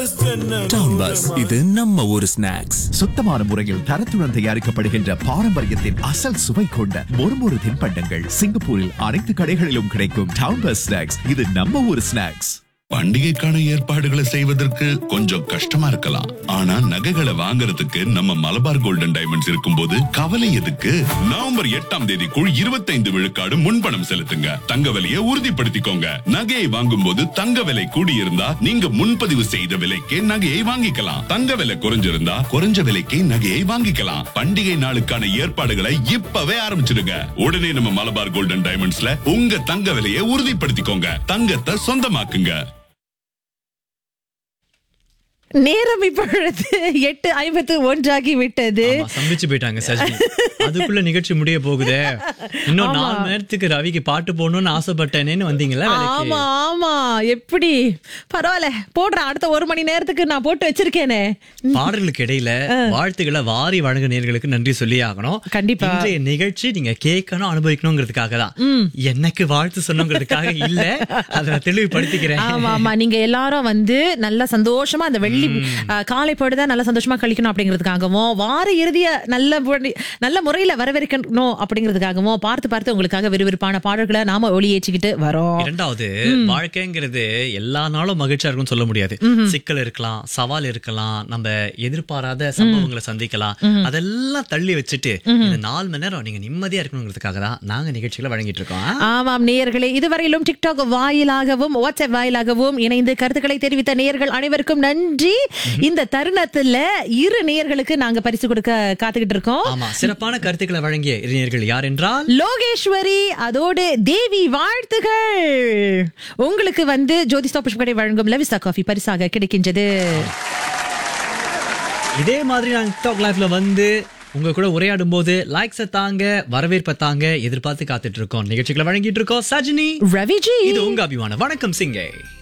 Town bus இது நம்ம ஒரு ஸ்நாக்ஸ் சுத்தமான முறையில் தரத்துடன் தயாரிக்கப்படுகின்ற பாரம்பரியத்தின் அசல் சுவை கொண்ட மொறுமொறு தின்பண்டங்கள் சிங்கப்பூரில் அனைத்து கடைகளிலும் கிடைக்கும் டவுன் பஸ் ஸ்நாக்ஸ் இது நம்ம ஒரு ஸ்நாக்ஸ் பண்டிகைக்கான ஏற்பாடுகளை செய்வதற்கு கொஞ்சம் கஷ்டமா இருக்கலாம் ஆனா நகைகளை வாங்குறதுக்கு நம்ம மலபார் கோல்டன் டைமண்ட்ஸ் இருக்கும்போது கவலை எதுக்கு நவம்பர் எட்டாம் தேதிக்குள் இருபத்தைந்து விழுக்காடு முன்பணம் செலுத்துங்க தங்க விலையை உறுதிப்படுத்திக்கோங்க நகையை வாங்கும் போது தங்க விலை கூடியிருந்தா நீங்க முன்பதிவு செய்த விலைக்கே நகையை வாங்கிக்கலாம் தங்க விலை குறைஞ்சிருந்தா குறைஞ்ச விலைக்கே நகையை வாங்கிக்கலாம் பண்டிகை நாளுக்கான ஏற்பாடுகளை இப்பவே ஆரம்பிச்சிடுங்க உடனே நம்ம மலபார் கோல்டன் டைமண்ட்ஸ்ல உங்க தங்க விலையை உறுதிப்படுத்திக்கோங்க தங்கத்தை சொந்தமாக்குங்க நேரம் இப்பொழுது எட்டு ஐம்பத்து ஒன்றாகி விட்டது ஆமா, சம்பிச்சு போயிட்டாங்க சஜினி அதுக்குள்ள நிகழ்ச்சி முடிய போகுதே இன்னும் நாலு மணி நேரத்துக்கு ரவிக்கு பாட்டு போடணும்னு ஆசைப்பட்டேனேன்னு வந்தீங்களா வேலைக்கு ஆமா ஆமா எப்படி பரவாயில்ல போடுறேன் அடுத்த ஒரு மணி நேரத்துக்கு நான் போட்டு வச்சிருக்கேனே பாடல்களுக்கு இடையில வாழ்த்துக்களை வாரி வழங்க நேர்களுக்கு நன்றி சொல்லி ஆகணும் கண்டிப்பா. இன்றைய நிகழ்ச்சி நீங்க கேட்கணும் அனுபவிக்கணுங்கிறதுக்காக தான் எனக்கு வாழ்த்து சொன்னோங்கிறதுக்காக இல்ல அதை நான் தெளிவுபடுத்திக்கிறேன் ஆமா ஆமா நீங்க எல்லாரும் வந்து நல்லா சந்தோஷமா அந்த வெள்ளி ஆ, காலை பொழுத நல்லா சந்தோஷமா கழிக்கணும் அப்படிங்கிறதுக்காகவும் வார இறுதிய நல்ல படி- நல்ல முறையில வரவேற்கணும் அப்படிங்கிறதுக்காகவும் பார்த்து பார்த்து உங்களுக்காக விறுவிறுப்பான பாடல்களை நாம ஒளியேற்றிக்கிட்டு வரோம் இரண்டாவது வாழ்க்கைங்கிறது எல்லா நாளும் மகிழ்ச்சியா இருக்கும்னு சொல்ல முடியாது சிக்கல் இருக்கலாம் சவால் இருக்கலாம் நம்ம எதிர்பாராத சம்பவங்களை சந்திக்கலாம் அதெல்லாம் தள்ளி வச்சுட்டு இந்த நாலு மணி நேரம் நீங்க நிம்மதியா இருக்கணுங்கிறதுக்காக தான் நாங்க நிகழ்ச்சிகளை வழங்கிட்டு இருக்கோம் ஆமாம் நேயர்களே இதுவரையிலும் டிக்டாக் வாயிலாகவும் வாட்ஸ்அப் வாயிலாகவும் இணைந்து கருத்துக்களை தெரிவித்த நேயர்கள் அனைவருக்கும் நன்றி இந்த தருணத்துல இரு நேயர்களுக்கு நாங்க பரிசு கொடுக்க காத்துக்கிட்டு இருக்கோம் ஆமா சிறப்பான கருத்துக்களை வழங்கிய இளைஞர்கள் யார் என்றால் லோகேஸ்வரி அதோடு தேவி வாழ்த்துகள் உங்களுக்கு வந்து ஜோதிஸ்தா புஷ்பகடை வழங்கும் லவிஸ்தா காஃபி பரிசாக கிடைக்கின்றது இதே மாதிரி நாங்க டிக்டாக் லைஃப்ல வந்து உங்க கூட உரையாடும் போது லைக்ஸை தாங்க வரவேற்பை தாங்க எதிர்பார்த்து காத்துட்டு இருக்கோம் நிகழ்ச்சிகளை வழங்கிட்டு இருக்கோம் சஜினி ரவிஜி இது உங்க அபிமான வணக்கம் சிங்கை